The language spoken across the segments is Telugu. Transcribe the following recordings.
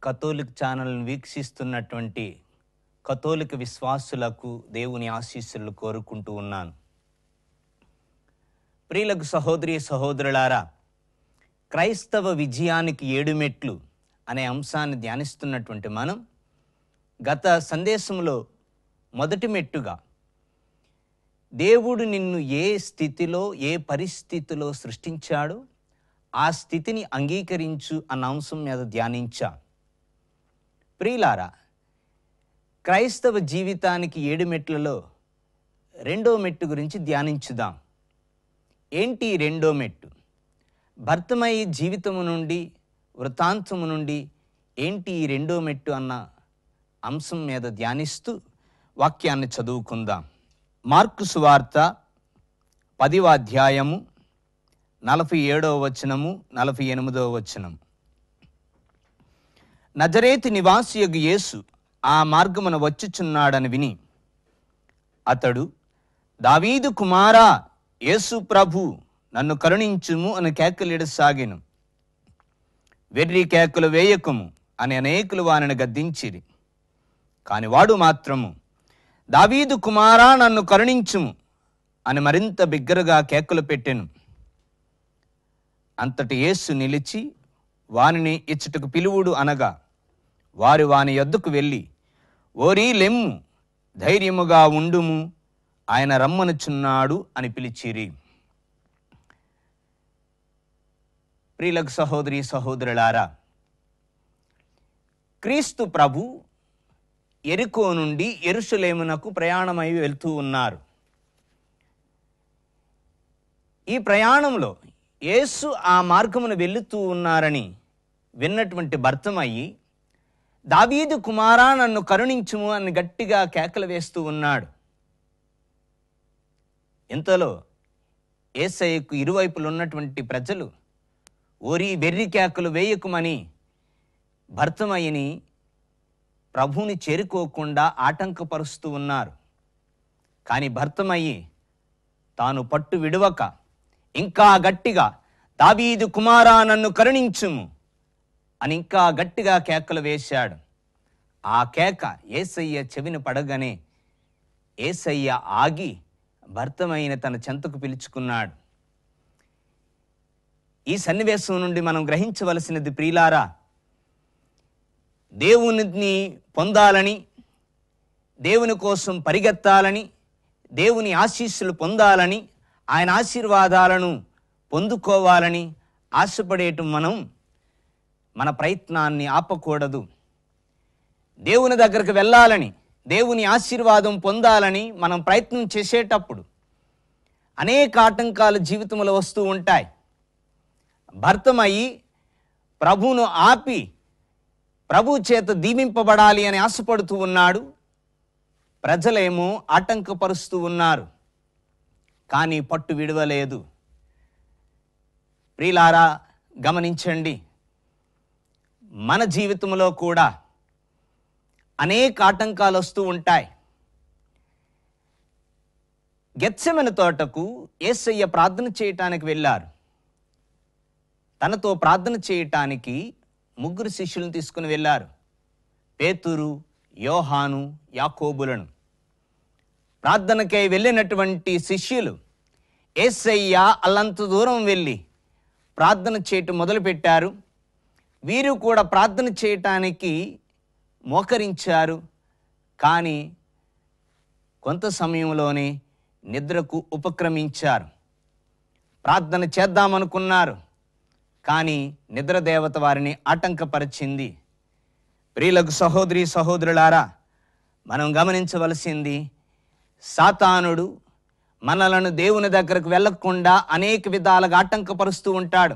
కథోలిక్ ఛానల్ని వీక్షిస్తున్నటువంటి కథోలిక విశ్వాసులకు దేవుని ఆశీస్సులు కోరుకుంటూ ఉన్నాను ప్రియులకు సహోదరి సహోదరులారా క్రైస్తవ విజయానికి ఏడు మెట్లు అనే అంశాన్ని ధ్యానిస్తున్నటువంటి మనం గత సందేశంలో మొదటి మెట్టుగా దేవుడు నిన్ను ఏ స్థితిలో ఏ పరిస్థితిలో సృష్టించాడో ఆ స్థితిని అంగీకరించు అన్న అంశం మీద ధ్యానించా ప్రియులారా క్రైస్తవ జీవితానికి ఏడు మెట్లలో రెండో మెట్టు గురించి ధ్యానించుదాం ఏంటి ఈ రెండో మెట్టు భర్తమయ్యే జీవితము నుండి వృతాంతము నుండి ఏంటి ఈ రెండో మెట్టు అన్న అంశం మీద ధ్యానిస్తూ వాక్యాన్ని చదువుకుందాం మార్కు సువార్త పదివ అధ్యాయము నలభై ఏడవ వచనము నలభై ఎనిమిదవ వచనం నజరేతి నివాసియగు యేసు ఆ మార్గమున వచ్చుచున్నాడని విని అతడు దావీదు కుమారా యేసు ప్రభు నన్ను కరుణించుము అని కేకలిడసాగెను వెర్రి కేకలు వేయకము అని అనేకులు వానిని గద్దించిరి కాని వాడు మాత్రము దావీదు కుమారా నన్ను కరుణించుము అని మరింత బిగ్గరగా కేకలు పెట్టెను అంతటి యేసు నిలిచి వానిని ఇచ్చటకు పిలువుడు అనగా వారు వాని యొద్దకు వెళ్ళి ఓరి లెమ్ము ధైర్యముగా ఉండుము ఆయన రమ్మనుచున్నాడు అని పిలిచిరి ప్రియులకు సహోదరి సహోదరులారా క్రీస్తు ప్రభు ఎరుకో నుండి ఎరుషలేమునకు ప్రయాణమై వెళ్తూ ఉన్నారు ఈ ప్రయాణంలో యేసు ఆ మార్గమును వెళుతూ ఉన్నారని విన్నటువంటి భర్తమయ్యి దావీదు కుమారా నన్ను కరుణించుము అని గట్టిగా కేకలు వేస్తూ ఉన్నాడు ఇంతలో ఏసయ్యకు ఇరువైపులు ఉన్నటువంటి ప్రజలు ఓరి వెర్రి కేకలు వేయకుమని భర్తమయ్యని ప్రభువుని చేరుకోకుండా ఆటంకపరుస్తూ ఉన్నారు కానీ భర్తమయ్యి తాను పట్టు విడవక ఇంకా గట్టిగా దావీదు కుమారా నన్ను కరుణించుము అని ఇంకా గట్టిగా కేకలు వేశాడు ఆ కేక ఏసయ్య చెవిన పడగానే ఏసయ్య ఆగి భర్తమైన తన చెంతకు పిలుచుకున్నాడు ఈ సన్నివేశం నుండి మనం గ్రహించవలసినది ప్రియులారా దేవునిని పొందాలని దేవుని కోసం పరిగెత్తాలని దేవుని ఆశీస్సులు పొందాలని ఆయన ఆశీర్వాదాలను పొందుకోవాలని ఆశపడేయటం మనం మన ప్రయత్నాన్ని ఆపకూడదు దేవుని దగ్గరకు వెళ్ళాలని దేవుని ఆశీర్వాదం పొందాలని మనం ప్రయత్నం చేసేటప్పుడు అనేక ఆటంకాలు జీవితంలో వస్తూ ఉంటాయి భర్తమయ్యి ప్రభువును ఆపి ప్రభు చేత దీవింపబడాలి అని ఆశపడుతూ ఉన్నాడు ప్రజలేమో ఆటంకపరుస్తూ ఉన్నారు కానీ పట్టు విడవలేదు ప్రియులారా గమనించండి మన జీవితంలో కూడా అనేక ఆటంకాలు వస్తూ ఉంటాయి గెత్సెమన తోటకు ఏసయ్య ప్రార్థన చేయటానికి వెళ్ళారు తనతో ప్రార్థన చేయటానికి ముగ్గురు శిష్యులను తీసుకుని వెళ్ళారు పేతురు యోహాను యాకోబులను ప్రార్థనకై వెళ్ళినటువంటి శిష్యులు ఏసయ్య అల్లంత దూరం వెళ్ళి ప్రార్థన చేయటం మొదలుపెట్టారు వీరు కూడా ప్రార్థన చేయటానికి మోకరించారు కానీ కొంత సమయంలోనే నిద్రకు ఉపక్రమించారు ప్రార్థన చేద్దామనుకున్నారు కానీ నిద్రదేవత వారిని ఆటంకపరిచింది ప్రియులకు సహోదరి సహోదరులారా మనం గమనించవలసింది సాతానుడు మనలను దేవుని దగ్గరకు వెళ్ళకుండా అనేక విధాలుగా ఆటంకపరుస్తూ ఉంటాడు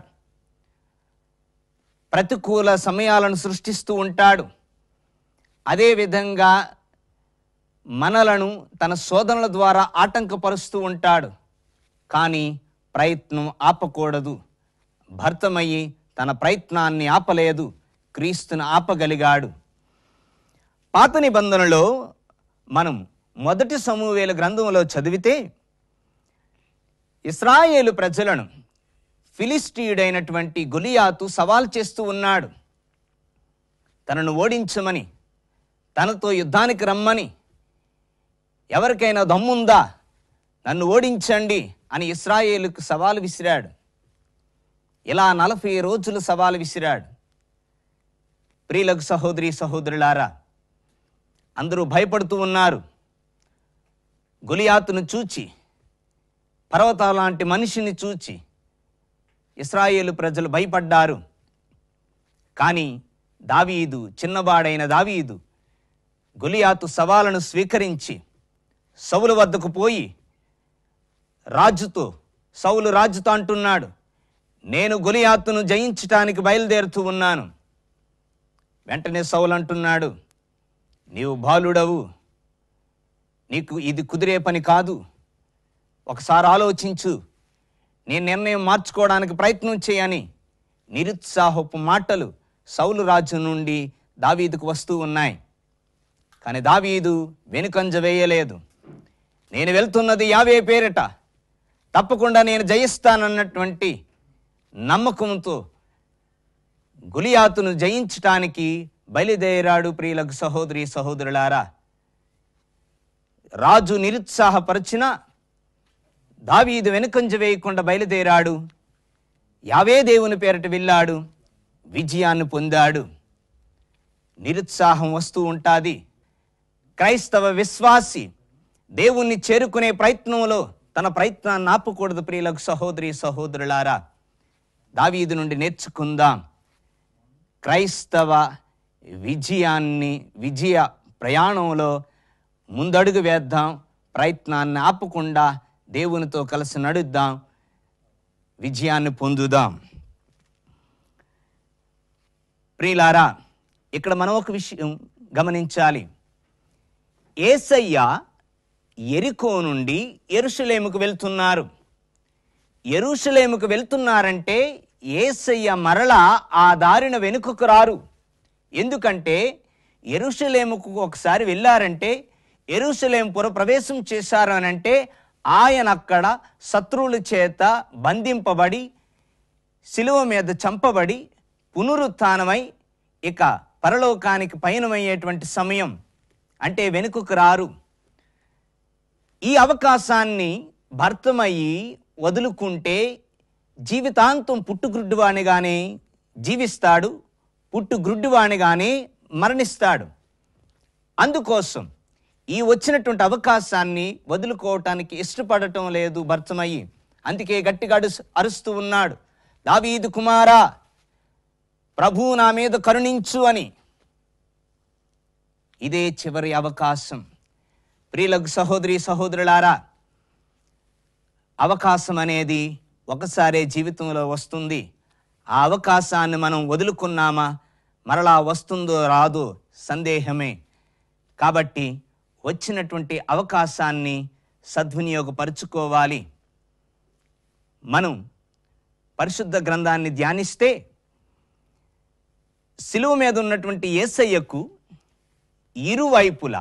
ప్రతికూల సమయాలను సృష్టిస్తూ ఉంటాడు అదేవిధంగా మనలను తన శోధనల ద్వారా ఆటంకపరుస్తూ ఉంటాడు కానీ ప్రయత్నం ఆపకూడదు భర్తమయ్యి తన ప్రయత్నాన్ని ఆపలేదు క్రీస్తును ఆపగలిగాడు పాత నిబంధనలో మనం మొదటి సమూవేల గ్రంథంలో చదివితే ఇస్రాయేలు ప్రజలను ఫిలిస్టీయుడైనటువంటి గొలియాతు సవాల్ చేస్తూ ఉన్నాడు తనను ఓడించమని తనతో యుద్ధానికి రమ్మని ఎవరికైనా దమ్ముందా నన్ను ఓడించండి అని ఇస్రాయేలుకు సవాలు విసిరాడు ఇలా నలభై రోజులు సవాలు విసిరాడు ప్రియులకు సహోదరి సహోదరులారా అందరూ భయపడుతూ ఉన్నారు గొలియాతును చూచి పర్వతాల లాంటి మనిషిని చూచి ఇస్రాయేలు ప్రజలు భయపడ్డారు కానీ దావీదు చిన్నవాడైన దావీదు గొలియాతు సవాలను స్వీకరించి సౌలు వద్దకు పోయి రాజుతో సౌలు రాజుతో అంటున్నాడు నేను గొలియాతును జయించటానికి బయలుదేరుతూ ఉన్నాను వెంటనే సౌలు అంటున్నాడు నీవు బాలుడవు నీకు ఇది కుదిరే పని కాదు ఒకసారి ఆలోచించు నీ నిర్ణయం మార్చుకోవడానికి ప్రయత్నం చేయని నిరుత్సాహపు మాటలు సౌలు రాజు నుండి దావీదుకు వస్తూ ఉన్నాయి కానీ దావీదు వెనుకంజ వేయలేదు నేను వెళ్తున్నది యావే పేరిట తప్పకుండా నేను జయిస్తానన్నటువంటి నమ్మకంతో గులియాతును జయించటానికి బయలుదేరాడు ప్రియులకు సహోదరి సహోదరులారా రాజు నిరుత్సాహపరిచిన దావీదు వెనుకంజ వేయకుండా బయలుదేరాడు యావే దేవుని పేరట వెళ్ళాడు విజయాన్ని పొందాడు నిరుత్సాహం వస్తూ ఉంటుంది క్రైస్తవ విశ్వాసి దేవుణ్ణి చేరుకునే ప్రయత్నంలో తన ప్రయత్నాన్ని ఆపకూడదు ప్రియులకు సహోదరి సహోదరులారా దావీదు నుండి నేర్చుకుందాం క్రైస్తవ విజయాన్ని విజయ ప్రయాణంలో ముందడుగు వేద్దాం ప్రయత్నాన్ని ఆపకుండా దేవునితో కలిసి నడుద్దాం విజయాన్ని పొందుదాం ప్రియులారా ఇక్కడ మనం ఒక విషయం గమనించాలి ఏసయ్య ఎరికో నుండి ఎరుషలేముకు వెళ్తున్నారు ఎరుషలేముకు వెళ్తున్నారంటే ఏసయ్య మరలా ఆ దారిన వెనుకకు రారు ఎందుకంటే ఎరుషలేముకు ఒకసారి వెళ్ళారంటే ఎరుషలేం పుర ప్రవేశం చేశారు అని అంటే ఆయన అక్కడ శత్రువుల చేత బంధింపబడి శిలువ మీద చంపబడి పునరుత్థానమై ఇక పరలోకానికి పయనమయ్యేటువంటి సమయం అంటే వెనుకకు రారు ఈ అవకాశాన్ని భర్తమయ్యి వదులుకుంటే జీవితాంతం పుట్టుగ్రుడ్డువానిగానే జీవిస్తాడు పుట్టుగ్రుడ్డువానిగానే మరణిస్తాడు అందుకోసం ఈ వచ్చినటువంటి అవకాశాన్ని వదులుకోవటానికి ఇష్టపడటం లేదు భర్తమయ్యి అందుకే గట్టిగా అరుస్- అరుస్తూ ఉన్నాడు దావీదు కుమారా ప్రభు నా మీద కరుణించు అని ఇదే చివరి అవకాశం ప్రియులకు సహోదరి సహోదరులారా అవకాశం అనేది ఒకసారే జీవితంలో వస్తుంది ఆ అవకాశాన్ని మనం వదులుకున్నామా మరలా వస్తుందో రాదో సందేహమే కాబట్టి వచ్చినటువంటి అవకాశాన్ని సద్వినియోగపరుచుకోవాలి మనం పరిశుద్ధ గ్రంథాన్ని ధ్యానిస్తే శిలువ మీద ఉన్నటువంటి ఏసయ్యకు ఇరువైపులా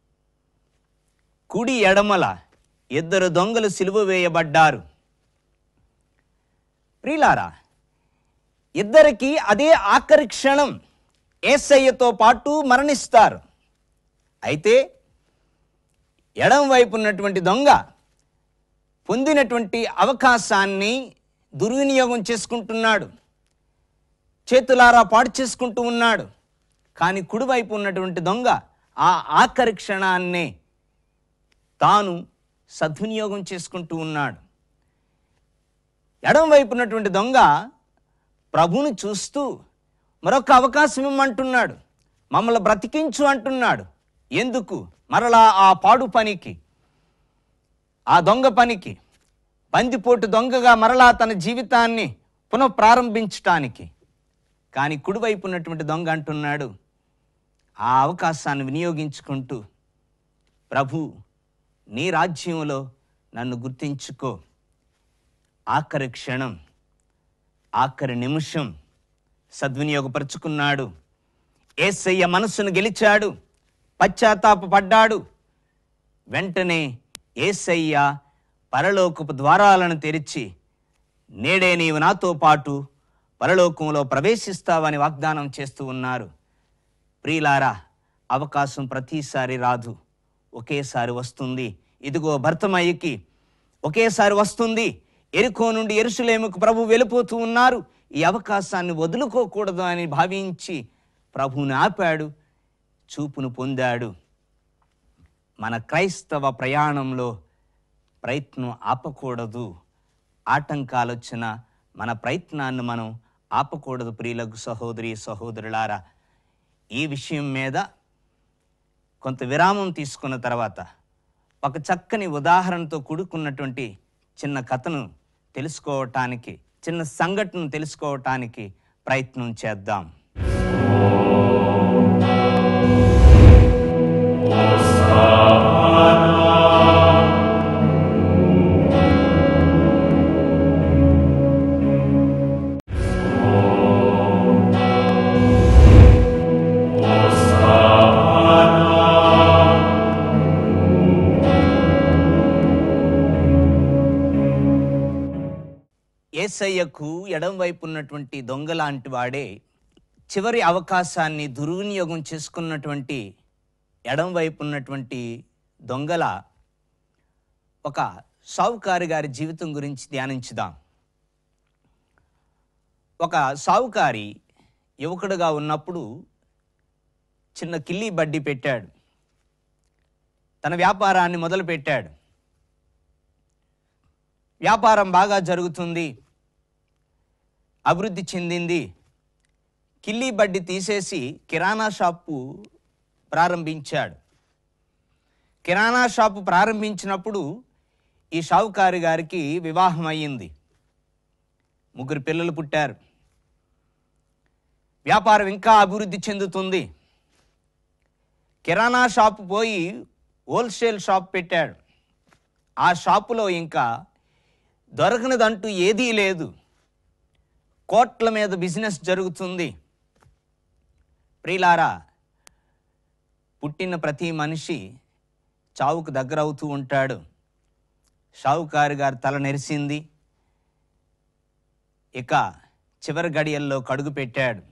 కుడి ఎడమల ఇద్దరు దొంగలు సిలువ వేయబడ్డారు ప్రియులారా ఇద్దరికి అదే ఆఖరి క్షణం ఏసయ్యతో పాటు మరణిస్తారు అయితే ఎడం వైపు ఉన్నటువంటి దొంగ పొందినటువంటి అవకాశాన్ని దుర్వినియోగం చేసుకుంటున్నాడు చేతులారా పాడు చేసుకుంటూ ఉన్నాడు కానీ కుడివైపు ఉన్నటువంటి దొంగ ఆ ఆఖరి క్షణాన్నే తాను సద్వినియోగం చేసుకుంటూ ఉన్నాడు ఎడం వైపు ఉన్నటువంటి దొంగ ప్రభువుని చూస్తూ మరొక అవకాశం ఇమ్మంటున్నాడు మమ్మల్ని బ్రతికించు అంటున్నాడు ఎందుకు మరలా ఆ పాడు పనికి ఆ దొంగ పనికి బందిపోటు దొంగగా మరలా తన జీవితాన్ని పునః ప్రారంభించటానికి కానీ కుడివైపు ఉన్నటువంటి దొంగ అంటున్నాడు ఆ అవకాశాన్ని వినియోగించుకుంటూ ప్రభు నీ రాజ్యంలో నన్ను గుర్తించుకో ఆఖరి క్షణం ఆఖరి నిమిషం సద్వినియోగపరుచుకున్నాడు ఏసయ్య మనస్సును గెలిచాడు పశ్చాత్తాపపడ్డాడు వెంటనే ఏసయ్య పరలోకపు ద్వారాలను తెరిచి నేడే నీవు నాతో పాటు పరలోకంలో ప్రవేశిస్తావని వాగ్దానం చేస్తూ ఉన్నారు ప్రియులారా అవకాశం ప్రతిసారి రాదు ఒకేసారి వస్తుంది ఇదిగో భర్తమయ్యకి ఒకేసారి వస్తుంది ఎరుకో నుండి ఎరుసలేముకు ప్రభు వెళ్ళిపోతూ ఉన్నారు ఈ అవకాశాన్ని వదులుకోకూడదు అని భావించి ప్రభువుని ఆపాడు చూపును పొందాడు మన క్రైస్తవ ప్రయాణంలో ప్రయత్నం ఆపకూడదు ఆటంకాలు వచ్చిన మన ప్రయత్నాన్ని మనం ఆపకూడదు ప్రియులకు సహోదరి సహోదరులారా ఈ విషయం మీద కొంత విరామం తీసుకున్న తర్వాత ఒక చక్కని ఉదాహరణతో కూడుకున్నటువంటి చిన్న కథను తెలుసుకోవటానికి చిన్న సంఘటనను తెలుసుకోవటానికి ప్రయత్నం చేద్దాం ఏసయ్యకు ఎడం వైపు ఉన్నటువంటి దొంగ లాంటి వాడే చివరి అవకాశాన్ని దుర్వినియోగం చేసుకున్నటువంటి ఎడం వైపు ఉన్నటువంటి దొంగల ఒక సావుకారి గారి జీవితం గురించి ధ్యానించుదాం ఒక సావుకారి యువకుడుగా ఉన్నప్పుడు చిన్న కిల్లీ బడ్డీ పెట్టాడు తన వ్యాపారాన్ని మొదలుపెట్టాడు వ్యాపారం బాగా జరుగుతుంది అభివృద్ధి చెందింది కిల్లీ బడ్డి తీసేసి కిరాణా షాపు ప్రారంభించాడు కిరాణా షాపు ప్రారంభించినప్పుడు ఈ షావుకారి గారికి వివాహం అయ్యింది ముగ్గురు పిల్లలు పుట్టారు వ్యాపారం ఇంకా అభివృద్ధి చెందుతుంది కిరాణా షాపు పోయి హోల్సేల్ షాప్ పెట్టాడు ఆ షాపులో ఇంకా దొరకనిదంటూ ఏదీ లేదు కోట్ల మీద బిజినెస్ జరుగుతుంది ప్రియులారా పుట్టిన ప్రతి మనిషి చావుకు దగ్గర అవుతూ ఉంటాడు షావుకారు గారి తల నెరిసింది ఇక చివరి గడియల్లో కడుగు పెట్టాడు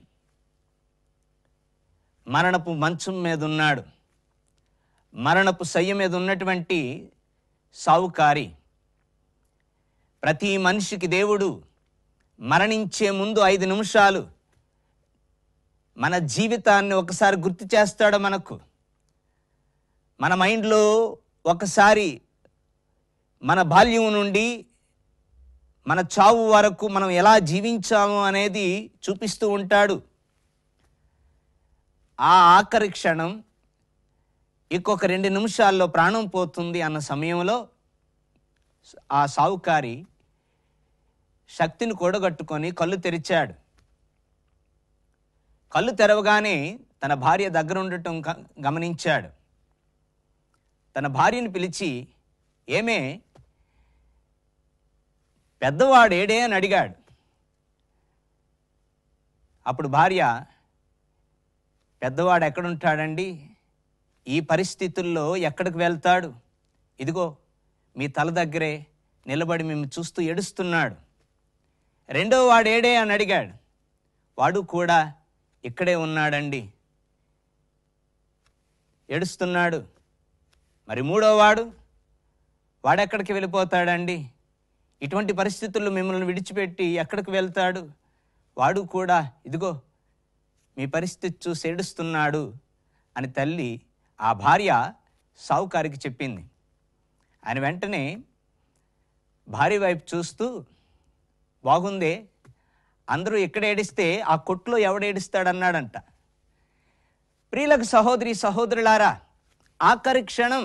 మరణపు మంచం మీద ఉన్నాడు మరణపు సయ్య మీద ఉన్నటువంటి సావుకారి ప్రతి మనిషికి దేవుడు మరణించే ముందు ఐదు నిమిషాలు మన జీవితాన్ని ఒకసారి గుర్తు చేస్తాడు మనకు మన మైండ్లో ఒకసారి మన బాల్యం నుండి మన చావు వరకు మనం ఎలా జీవించాము అనేది చూపిస్తూ ఉంటాడు ఆ ఆఖరి క్షణం ఇంకొక రెండు నిమిషాల్లో ప్రాణం పోతుంది అన్న సమయంలో ఆ సావుకారి శక్తిని కూడగట్టుకొని కళ్ళు తెరిచాడు కళ్ళు తెరవగానే తన భార్య దగ్గర ఉండటం గ- గమనించాడు తన భార్యను పిలిచి ఏమే పెద్దవాడు ఏడే అని అడిగాడు అప్పుడు భార్య పెద్దవాడు ఎక్కడుంటాడండి ఈ పరిస్థితుల్లో ఎక్కడికి వెళ్తాడు ఇదిగో మీ తల దగ్గరే నిలబడి మేము చూస్తూ ఏడుస్తున్నాడు రెండో వాడు ఏడే అని అడిగాడు వాడు కూడా ఇక్కడే ఉన్నాడండి ఏడుస్తున్నాడు మరి మూడో వాడు వాడెక్కడికి వెళ్ళిపోతాడండి ఇటువంటి పరిస్థితుల్లో మిమ్మల్ని విడిచిపెట్టి ఎక్కడికి వెళ్తాడు వాడు కూడా ఇదిగో మీ పరిస్థితి చూసి ఏడుస్తున్నాడు అని తల్లి ఆ భార్య సావుకారికి చెప్పింది ఆయన వెంటనే భార్య వైపు చూస్తూ బాగుందే అందరూ ఎక్కడ ఏడిస్తే ఆ కొట్లో ఎవడేడుస్తాడన్నాడంట ప్రియులకు సహోదరి సహోదరులారా ఆఖరి క్షణం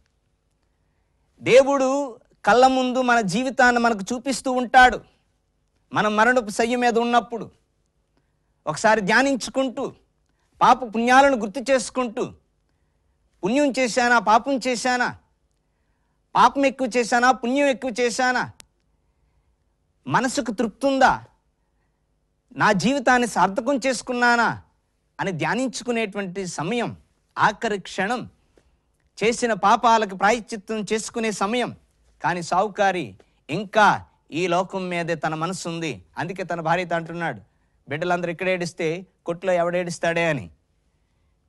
దేవుడు కళ్ళ ముందు మన జీవితాన్ని మనకు చూపిస్తూ ఉంటాడు మనం మరణపు సయ్య మీద ఉన్నప్పుడు ఒకసారి ధ్యానించుకుంటూ పాప పుణ్యాలను గుర్తు చేసుకుంటూ పుణ్యం చేశానా పాపం చేశానా పాపం ఎక్కువ చేశానా పుణ్యం ఎక్కువ చేశానా మనసుకు తృప్తి ఉందా నా జీవితాన్ని సార్థకం చేసుకున్నానా అని ధ్యానించుకునేటువంటి సమయం ఆఖరి క్షణం చేసిన పాపాలకు ప్రాయశ్చిత్తం చేసుకునే సమయం కానీ సావుకారి ఇంకా ఈ లోకం మీదే తన మనసు ఉంది అందుకే తన భార్యతో అంటున్నాడు బిడ్డలందరూ ఇక్కడ ఏడిస్తే కొట్లో ఎవడేడిస్తాడే అని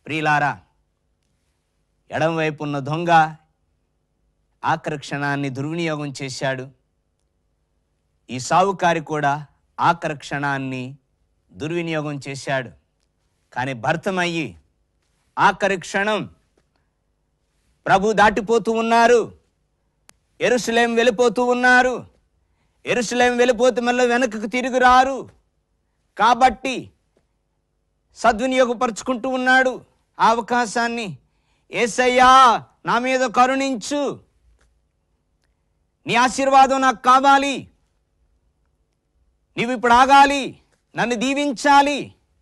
ప్రియులారా ఎడమవైపు ఉన్న దొంగ ఆఖరి క్షణాన్ని దుర్వినియోగం చేశాడు ఈ సావుకారి కూడా ఆఖరి క్షణాన్ని దుర్వినియోగం చేశాడు కానీ భర్తమయ్యి ఆఖరి క్షణం ప్రభు దాటిపోతూ ఉన్నారు ఎరుసలేం వెళ్ళిపోతూ ఉన్నారు ఎరుసలేం వెళ్ళిపోతే మళ్ళీ వెనకకు తిరిగి రారు కాబట్టి సద్వినియోగపరుచుకుంటూ ఉన్నాడు ఆ అవకాశాన్ని ఏసయ్యా నా మీద కరుణించు నీ ఆశీర్వాదం నాకు కావాలి నీవు ఇప్పుడు ఆగాలి నన్ను దీవించాలి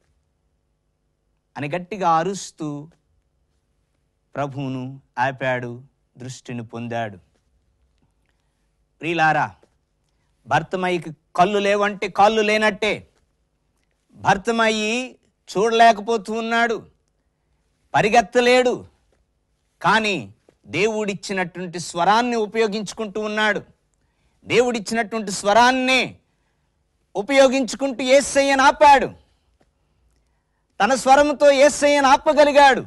అని గట్టిగా అరుస్తూ ప్రభువును ఆపాడు దృష్టిని పొందాడు ప్రియులారా భర్తమయ్యకి కళ్ళు లేవంటే కాళ్ళు లేనట్టే భర్తమయ్యి చూడలేకపోతూ ఉన్నాడు పరిగెత్తలేడు కానీ దేవుడిచ్చినటువంటి స్వరాన్ని ఉపయోగించుకుంటూ ఉన్నాడు దేవుడిచ్చినటువంటి స్వరాన్నే ఉపయోగించుకుంటూ ఏసయ్యను ఆపాడు తన స్వరంతో ఏసయ్యను ఆపగలిగాడు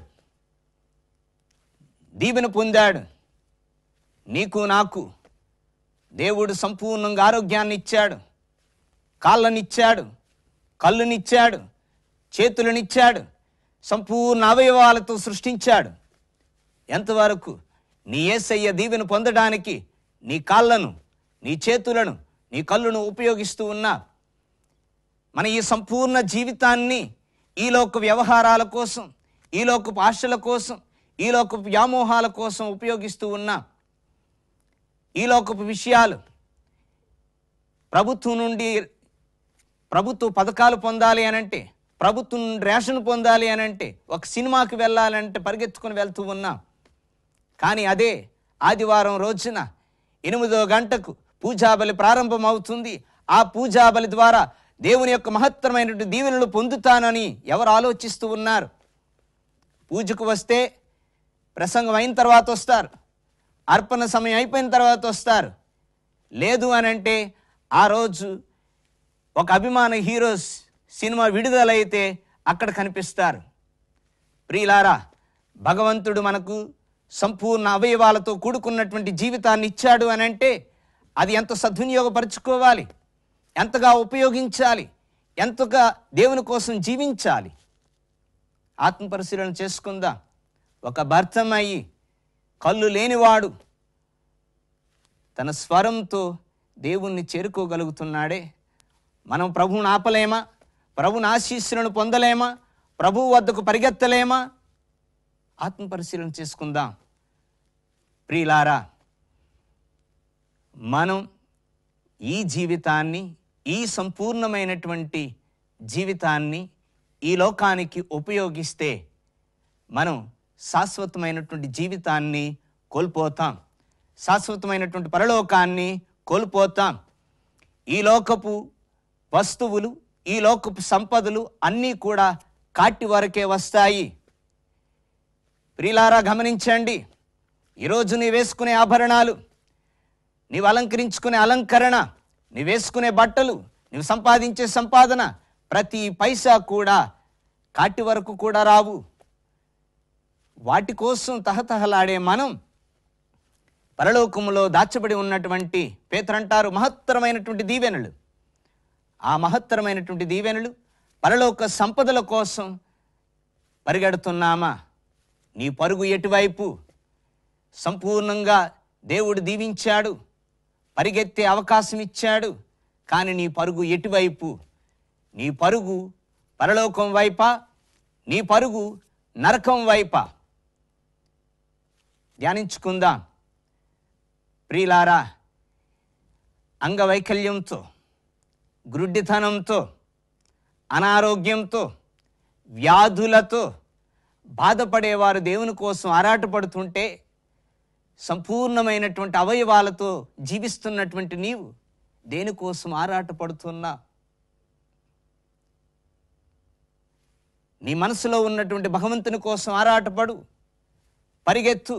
దీవెన పొందాడు నీకు నాకు దేవుడు సంపూర్ణంగా ఆరోగ్యాన్ని ఇచ్చాడు కాళ్ళనిచ్చాడు కళ్ళునిచ్చాడు చేతులనిచ్చాడు సంపూర్ణ అవయవాలతో సృష్టించాడు ఎంతవరకు నీ ఏసయ్య దీవెను పొందడానికి నీ కాళ్ళను నీ చేతులను నీ కళ్ళును ఉపయోగిస్తూ ఉన్నా మన ఈ సంపూర్ణ జీవితాన్ని ఈలోక వ్యవహారాల కోసం ఈలోకపు ఆశల కోసం ఈలోకపు వ్యామోహాల కోసం ఉపయోగిస్తూ ఉన్నా ఈలోకపు విషయాలు ప్రభుత్వం నుండి ప్రభుత్వ పథకాలు పొందాలి అని అంటే ప్రభుత్వం నుండి రేషన్ పొందాలి అని అంటే ఒక సినిమాకి వెళ్ళాలంటే పరిగెత్తుకుని వెళ్తూ ఉన్నాం కానీ అదే ఆదివారం రోజున ఎనిమిదో గంటకు పూజాబలి ప్రారంభం అవుతుంది ఆ పూజాబలి ద్వారా దేవుని యొక్క మహత్తరమైనటువంటి దీవెనలు పొందుతానని ఎవరు ఆలోచిస్తూ ఉన్నారు పూజకు వస్తే ప్రసంగం అయిన తర్వాత వస్తారు అర్పణ సమయం అయిపోయిన తర్వాత వస్తారు లేదు అని అంటే ఆ రోజు ఒక అభిమాన హీరోస్ సినిమా విడుదలైతే అక్కడ కనిపిస్తారు ప్రియులారా భగవంతుడు మనకు సంపూర్ణ అవయవాలతో కూడుకున్నటువంటి జీవితాన్ని ఇచ్చాడు అని అంటే అది ఎంత సద్వినియోగపరచుకోవాలి ఎంతగా ఉపయోగించాలి ఎంతగా దేవుని కోసం జీవించాలి ఆత్మ పరిశీలన చేసుకుందాం ఒక భర్తమయ్యి కళ్ళు లేనివాడు తన స్వరంతో దేవుణ్ణి చేరుకోగలుగుతున్నాడే మనం ప్రభువుని ఆపలేమా ప్రభుని ఆశీస్సులను పొందలేమా ప్రభువు వద్దకు పరిగెత్తలేమా ఆత్మ పరిశీలన చేసుకుందాం ప్రియులారా మనం ఈ జీవితాన్ని ఈ సంపూర్ణమైనటువంటి జీవితాన్ని ఈ లోకానికి ఉపయోగిస్తే మనం శాశ్వతమైనటువంటి జీవితాన్ని కోల్పోతాం శాశ్వతమైనటువంటి పరలోకాన్ని కోల్పోతాం ఈ లోకపు వస్తువులు ఈ లోకపు సంపదలు అన్నీ కూడా కాటి వరకే వస్తాయి ప్రియులారా గమనించండి ఈరోజు నీ వేసుకునే ఆభరణాలు నీవు అలంకరించుకునే అలంకరణ నీవు వేసుకునే బట్టలు నీవు సంపాదించే సంపాదన ప్రతి పైసా కూడా కాటి వరకు కూడా రావు వాటి కోసం తహతహలాడే మనం పరలోకములో దాచబడి ఉన్నటువంటి పేతరంటారు మహత్తరమైనటువంటి దీవెనలు ఆ మహత్తరమైనటువంటి దీవెనలు పరలోక సంపదల కోసం పరిగెడుతున్నామా నీ పరుగు ఎటువైపు సంపూర్ణంగా దేవుడు దీవించాడు పరిగెత్తే అవకాశం ఇచ్చాడు కానీ నీ పరుగు ఎటువైపు నీ పరుగు పరలోకం వైపా నీ పరుగు నరకం వైపా ధ్యానించుకుందాం ప్రియులారా అంగవైకల్యంతో గ్రుడ్డితనంతో అనారోగ్యంతో వ్యాధులతో బాధపడేవారు దేవుని కోసం ఆరాటపడుతుంటే సంపూర్ణమైనటువంటి అవయవాలతో జీవిస్తున్నటువంటి నీవు దేనికోసం ఆరాటపడుతున్నా నీ మనసులో ఉన్నటువంటి భగవంతుని కోసం ఆరాటపడు పరిగెత్తు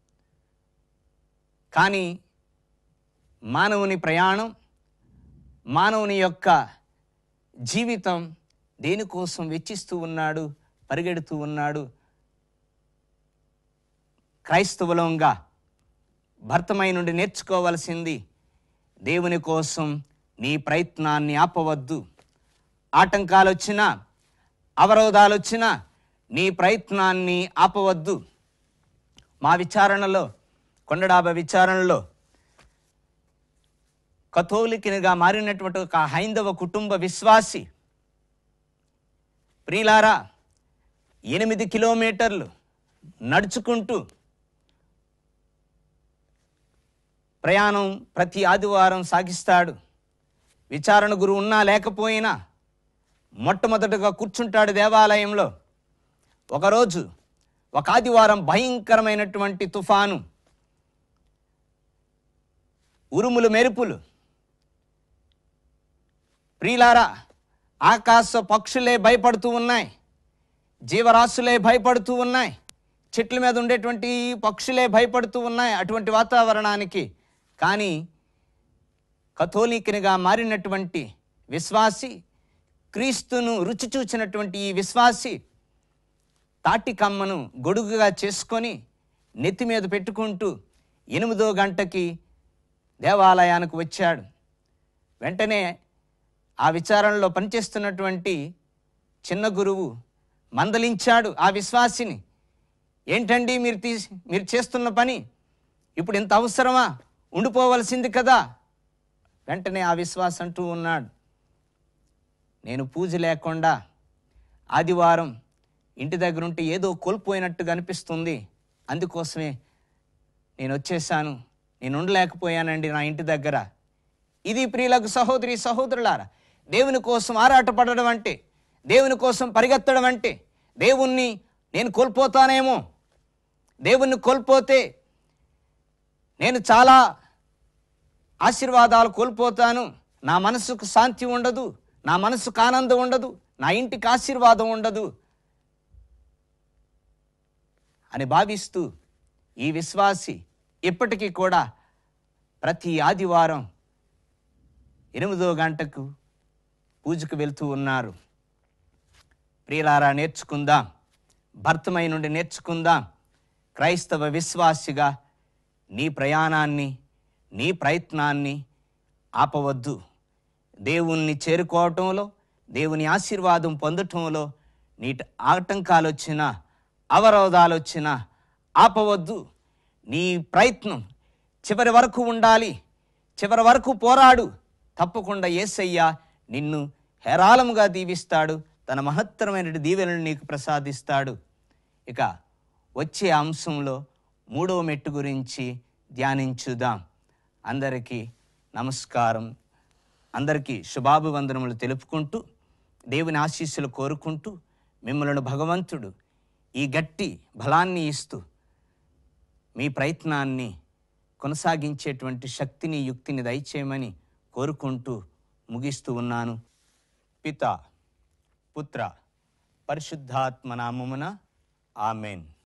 కానీ మానవుని ప్రయాణం మానవుని యొక్క జీవితం దేనికోసం వెచ్చిస్తూ ఉన్నాడు పరిగెడుతూ ఉన్నాడు క్రైస్తవులంగా భర్తమై నుండి నేర్చుకోవలసింది దేవుని కోసం నీ ప్రయత్నాన్ని ఆపవద్దు ఆటంకాలు వచ్చినా అవరోధాలు వచ్చినా నీ ప్రయత్నాన్ని ఆపవద్దు మా విచారణలో కొండడాబ విచారణలో కథోలికినిగా మారినటువంటి ఒక హైందవ కుటుంబ విశ్వాసి ప్రియులారా ఎనిమిది కిలోమీటర్లు నడుచుకుంటూ ప్రయాణం ప్రతి ఆదివారం సాగిస్తాడు విచారణ గురువు ఉన్నా లేకపోయినా మొట్టమొదటగా కూర్చుంటాడు దేవాలయంలో ఒకరోజు ఒక ఆదివారం భయంకరమైనటువంటి తుఫాను ఉరుములు మెరుపులు ప్రియులారా ఆకాశ పక్షులే భయపడుతూ ఉన్నాయి జీవరాశులే భయపడుతూ ఉన్నాయి చెట్ల మీద ఉండేటువంటి పక్షులే భయపడుతూ ఉన్నాయి అటువంటి వాతావరణానికి కానీ కథోలికనిగా మారినటువంటి విశ్వాసి క్రీస్తును రుచి చూచినటువంటి ఈ విశ్వాసి తాటి కమ్మను గొడుగుగా చేసుకొని నెత్తి మీద పెట్టుకుంటూ ఎనిమిదో గంటకి దేవాలయానికి వచ్చాడు వెంటనే ఆ విచారణలో పనిచేస్తున్నటువంటి చిన్న గురువు మందలించాడు ఆ విశ్వాసిని ఏంటండి మీరు తీసి మీరు చేస్తున్న పని ఇప్పుడు ఇంత అవసరమా ఉండిపోవలసింది కదా వెంటనే ఆ విశ్వాసం అంటూ ఉన్నాడు నేను పూజ లేకుండా ఆదివారం ఇంటి దగ్గర ఉంటే ఏదో కోల్పోయినట్టుగా అనిపిస్తుంది అందుకోసమే నేను వచ్చేసాను నేను ఉండలేకపోయానండి నా ఇంటి దగ్గర ఇది ప్రియులకు సహోదరి సహోదరులారా దేవుని కోసం ఆరాటపడడం అంటే దేవుని కోసం పరిగెత్తడం అంటే దేవుణ్ణి నేను కోల్పోతానేమో దేవుణ్ణి కోల్పోతే నేను చాలా ఆశీర్వాదాలు కోల్పోతాను నా మనసుకు శాంతి ఉండదు నా మనసుకు ఆనందం ఉండదు నా ఇంటికి ఆశీర్వాదం ఉండదు అని భావిస్తూ ఈ విశ్వాసి ఇప్పటికీ కూడా ప్రతి ఆదివారం ఎనిమిదో గంటకు పూజకు వెళ్తూ ఉన్నారు ప్రియులారా నేర్చుకుందాం భర్తమై నుండి నేర్చుకుందాం క్రైస్తవ విశ్వాసిగా నీ ప్రయాణాన్ని నీ ప్రయత్నాన్ని ఆపవద్దు దేవుణ్ణి చేరుకోవటంలో దేవుని ఆశీర్వాదం పొందటంలో నీటి ఆటంకాలు వచ్చినా అవరోధాలు వచ్చినా ఆపవద్దు నీ ప్రయత్నం చివరి వరకు ఉండాలి చివరి వరకు పోరాడు తప్పకుండా ఏసయ్య నిన్ను హేరాళముగా దీవిస్తాడు తన మహత్తరమైన దీవెనలు నీకు ప్రసాదిస్తాడు ఇక వచ్చే అంశంలో మూడవ మెట్టు గురించి ధ్యానించుదాం అందరికీ నమస్కారం అందరికీ శుభాభివందనములు తెలుపుకుంటూ దేవుని ఆశీస్సులు కోరుకుంటూ మిమ్మల్ని భగవంతుడు ఈ గట్టి బలాన్ని ఇస్తూ మీ ప్రయత్నాన్ని కొనసాగించేటువంటి శక్తిని యుక్తిని దయచేయమని కోరుకుంటూ ముగిస్తూ ఉన్నాను పిత పుత్ర పరిశుద్ధాత్మ నామమున ఆమెన్